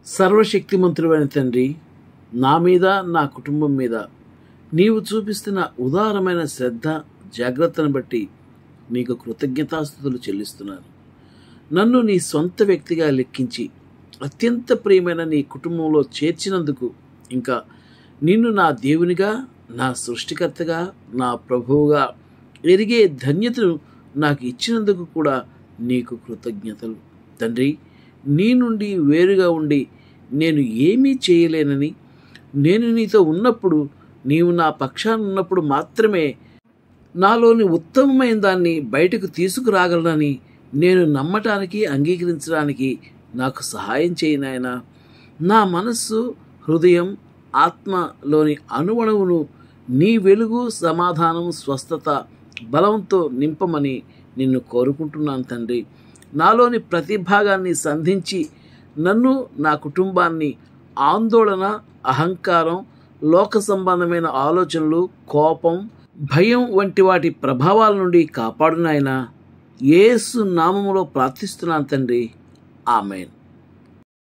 సర్వశక్తిమంతుడైన తండ్రి నా మీద నా కుటుంబం మీద నీవు చూపిస్తున్న ఉదారమైన శ్రద్ధ జాగ్రత్తను బట్టి నీకు కృతజ్ఞతాస్థుతులు చెల్లిస్తున్నాను నన్ను నీ సొంత వ్యక్తిగా లెక్కించి అత్యంత ప్రియమైన నీ కుటుంబంలో చేర్చినందుకు ఇంకా నిన్ను నా దేవునిగా నా సృష్టికర్తగా నా ప్రభువుగా ఎరిగే ధన్యతను నాకు ఇచ్చినందుకు కూడా నీకు కృతజ్ఞతలు తండ్రి నీ నుండి వేరుగా ఉండి నేను ఏమీ చేయలేనని నేను నీతో ఉన్నప్పుడు నీవు నా పక్షాన ఉన్నప్పుడు మాత్రమే నాలోని ఉత్తమమైన దాన్ని బయటకు తీసుకురాగలనని నేను నమ్మటానికి అంగీకరించడానికి నాకు సహాయం చేయి నాయనా నా మనస్సు హృదయం ఆత్మలోని అణువణువును నీ వెలుగు సమాధానం స్వస్థత బలంతో నింపమని నిన్ను కోరుకుంటున్నాను తండ్రి నాలోని ప్రతి భాగాన్ని సంధించి నన్ను నా కుటుంబాన్ని ఆందోళన అహంకారం లోక సంబంధమైన ఆలోచనలు కోపం భయం వంటి వాటి ప్రభావాల నుండి కాపాడు నాయనా యేసు నామములో ప్రార్థిస్తున్నాను తండ్రి ఆమెన్